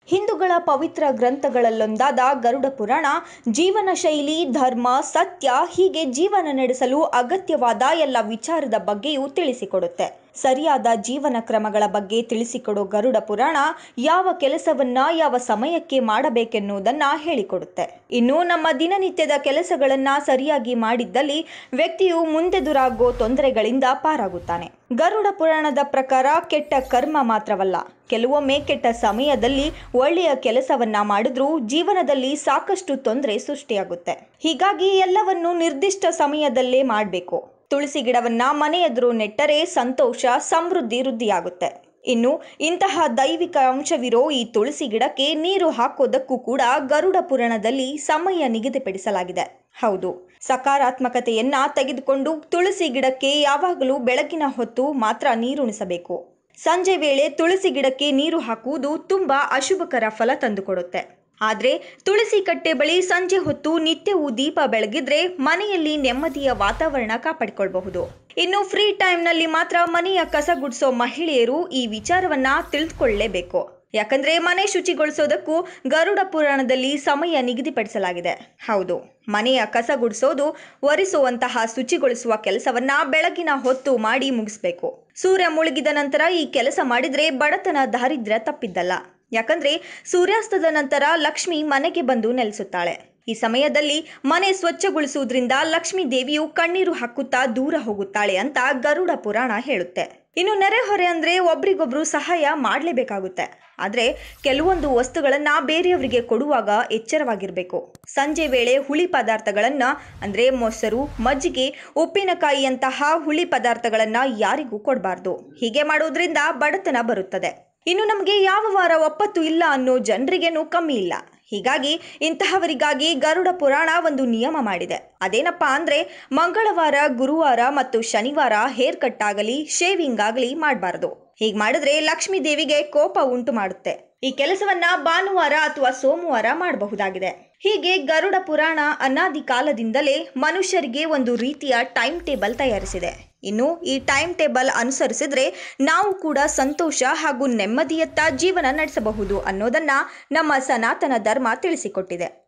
ಹಿಂದೂಗಳ ಪವಿತ್ರ ಗ್ರಂಥಗಳಲ್ಲೊಂದಾದ ಗರುಡ ಪುರಾಣ ಜೀವನ ಶೈಲಿ ಧರ್ಮ ಸತ್ಯ ಹೀಗೆ ಜೀವನ ನಡೆಸಲು ಅಗತ್ಯವಾದ ಎಲ್ಲ ವಿಚಾರದ ಬಗ್ಗೆಯೂ ತಿಳಿಸಿಕೊಡುತ್ತೆ ಸರಿಯಾದ ಜೀವನ ಕ್ರಮಗಳ ಬಗ್ಗೆ ತಿಳಿಸಿಕೊಡೋ ಗರುಡ ಪುರಾಣ ಯಾವ ಕೆಲಸವನ್ನ ಯಾವ ಸಮಯಕ್ಕೆ ಮಾಡಬೇಕೆನ್ನುವುದನ್ನ ಹೇಳಿಕೊಡುತ್ತೆ ಇನ್ನು ನಮ್ಮ ದಿನನಿತ್ಯದ ಕೆಲಸಗಳನ್ನ ಸರಿಯಾಗಿ ಮಾಡಿದ್ದಲ್ಲಿ ವ್ಯಕ್ತಿಯು ಮುಂದೆದುರಾಗೋ ತೊಂದರೆಗಳಿಂದ ಪಾರಾಗುತ್ತಾನೆ ಗರುಡ ಪುರಾಣದ ಪ್ರಕಾರ ಕೆಟ್ಟ ಕರ್ಮ ಮಾತ್ರವಲ್ಲ ಕೆಲವೊಮ್ಮೆ ಕೆಟ್ಟ ಸಮಯದಲ್ಲಿ ಒಳ್ಳೆಯ ಕೆಲಸವನ್ನ ಮಾಡಿದ್ರೂ ಜೀವನದಲ್ಲಿ ಸಾಕಷ್ಟು ತೊಂದರೆ ಸೃಷ್ಟಿಯಾಗುತ್ತೆ ಹೀಗಾಗಿ ಎಲ್ಲವನ್ನು ನಿರ್ದಿಷ್ಟ ಸಮಯದಲ್ಲೇ ಮಾಡಬೇಕು ತುಳಸಿ ಗಿಡವನ್ನ ಮನೆ ಎದುರು ನೆಟ್ಟರೆ ಸಂತೋಷ ಸಮೃದ್ಧಿ ವೃದ್ಧಿಯಾಗುತ್ತೆ ಇನ್ನು ಇಂತಹ ದೈವಿಕ ಅಂಶವಿರೋ ಈ ತುಳಸಿ ಗಿಡಕ್ಕೆ ನೀರು ಹಾಕೋದಕ್ಕೂ ಕೂಡ ಗರುಡ ಪುರಾಣದಲ್ಲಿ ಸಮಯ ನಿಗದಿಪಡಿಸಲಾಗಿದೆ ಹೌದು ಸಕಾರಾತ್ಮಕತೆಯನ್ನ ತೆಗೆದುಕೊಂಡು ತುಳಸಿ ಗಿಡಕ್ಕೆ ಯಾವಾಗಲೂ ಬೆಳಗಿನ ಹೊತ್ತು ಮಾತ್ರ ನೀರುಣಿಸಬೇಕು ಸಂಜೆ ವೇಳೆ ತುಳಸಿ ಗಿಡಕ್ಕೆ ನೀರು ಹಾಕುವುದು ತುಂಬಾ ಅಶುಭಕರ ಫಲ ತಂದುಕೊಡುತ್ತೆ ಆದರೆ ತುಳಸಿ ಕಟ್ಟೆ ಬಳಿ ಸಂಜೆ ಹೊತ್ತು ನಿತ್ಯವೂ ದೀಪ ಬೆಳಗಿದ್ರೆ ಮನೆಯಲ್ಲಿ ನೆಮ್ಮದಿಯ ವಾತಾವರಣ ಕಾಪಾಡಿಕೊಳ್ಬಹುದು ಇನ್ನು ಫ್ರೀ ಟೈಮ್ನಲ್ಲಿ ಮಾತ್ರ ಮನೆಯ ಕಸ ಗುಡಿಸೋ ಮಹಿಳೆಯರು ಈ ವಿಚಾರವನ್ನ ತಿಳಿದುಕೊಳ್ಳಲೇಬೇಕು ಯಾಕಂದ್ರೆ ಮನೆ ಶುಚಿಗೊಳಿಸೋದಕ್ಕೂ ಗರುಡ ಪುರಾಣದಲ್ಲಿ ಸಮಯ ನಿಗದಿಪಡಿಸಲಾಗಿದೆ ಹೌದು ಮನೆಯ ಕಸ ಗುಡಿಸೋದು ಒರೆಸುವಂತಹ ಶುಚಿಗೊಳಿಸುವ ಕೆಲಸವನ್ನ ಬೆಳಗಿನ ಹೊತ್ತು ಮಾಡಿ ಮುಗಿಸ್ಬೇಕು ಸೂರ್ಯ ಮುಳುಗಿದ ನಂತರ ಈ ಕೆಲಸ ಮಾಡಿದ್ರೆ ಬಡತನ ದಾರಿದ್ರ್ಯ ತಪ್ಪಿದ್ದಲ್ಲ ಯಾಕಂದ್ರೆ ಸೂರ್ಯಾಸ್ತದ ನಂತರ ಲಕ್ಷ್ಮಿ ಮನೆಗೆ ಬಂದು ನೆಲೆಸುತ್ತಾಳೆ ಈ ಸಮಯದಲ್ಲಿ ಮನೆ ಸ್ವಚ್ಛಗೊಳಿಸುವುದರಿಂದ ಲಕ್ಷ್ಮೀ ದೇವಿಯು ಕಣ್ಣೀರು ಹಾಕುತ್ತಾ ದೂರ ಹೋಗುತ್ತಾಳೆ ಅಂತ ಗರುಡ ಪುರಾಣ ಹೇಳುತ್ತೆ ಇನ್ನು ನೆರೆಹೊರೆ ಅಂದ್ರೆ ಒಬ್ರಿಗೊಬ್ರು ಸಹಾಯ ಮಾಡಲೇಬೇಕಾಗುತ್ತೆ ಆದರೆ ಕೆಲವೊಂದು ವಸ್ತುಗಳನ್ನ ಬೇರೆಯವರಿಗೆ ಕೊಡುವಾಗ ಎಚ್ಚರವಾಗಿರಬೇಕು ಸಂಜೆ ವೇಳೆ ಹುಳಿ ಪದಾರ್ಥಗಳನ್ನ ಅಂದ್ರೆ ಮೊಸರು ಮಜ್ಜಿಗೆ ಉಪ್ಪಿನಕಾಯಿಯಂತಹ ಹುಳಿ ಪದಾರ್ಥಗಳನ್ನ ಯಾರಿಗೂ ಕೊಡಬಾರ್ದು ಹೀಗೆ ಮಾಡೋದ್ರಿಂದ ಬಡತನ ಬರುತ್ತದೆ ಇನ್ನು ನಮಗೆ ಯಾವ ವಾರ ಒಪ್ಪತ್ತು ಇಲ್ಲ ಅನ್ನೋ ಜನರಿಗೇನು ಕಮ್ಮಿ ಇಲ್ಲ ಹೀಗಾಗಿ ಇಂತಹವರಿಗಾಗಿ ಗರುಡ ಪುರಾಣ ಒಂದು ನಿಯಮ ಮಾಡಿದೆ ಅದೇನಪ್ಪಾ ಅಂದ್ರೆ ಮಂಗಳವಾರ ಗುರುವಾರ ಮತ್ತು ಶನಿವಾರ ಹೇರ್ ಕಟ್ ಆಗಲಿ ಶೇವಿಂಗ್ ಆಗಲಿ ಮಾಡಬಾರ್ದು ಹೀಗೆ ಮಾಡಿದ್ರೆ ಲಕ್ಷ್ಮೀ ದೇವಿಗೆ ಕೋಪ ಉಂಟು ಮಾಡುತ್ತೆ ಈ ಕೆಲಸವನ್ನ ಭಾನುವಾರ ಅಥವಾ ಸೋಮವಾರ ಮಾಡಬಹುದಾಗಿದೆ ಹೀಗೆ ಗರುಡ ಪುರಾಣ ಅನಾದಿ ಕಾಲದಿಂದಲೇ ಮನುಷ್ಯರಿಗೆ ಒಂದು ರೀತಿಯ ಟೈಮ್ ಟೇಬಲ್ ತಯಾರಿಸಿದೆ ಇನ್ನು ಈ ಟೈಮ್ ಟೇಬಲ್ ಅನುಸರಿಸಿದ್ರೆ ನಾವು ಕೂಡ ಸಂತೋಷ ಹಾಗೂ ನೆಮ್ಮದಿಯತ್ತ ಜೀವನ ನಡೆಸಬಹುದು ಅನ್ನೋದನ್ನ ನಮ್ಮ ಸನಾತನ ಧರ್ಮ ತಿಳಿಸಿಕೊಟ್ಟಿದೆ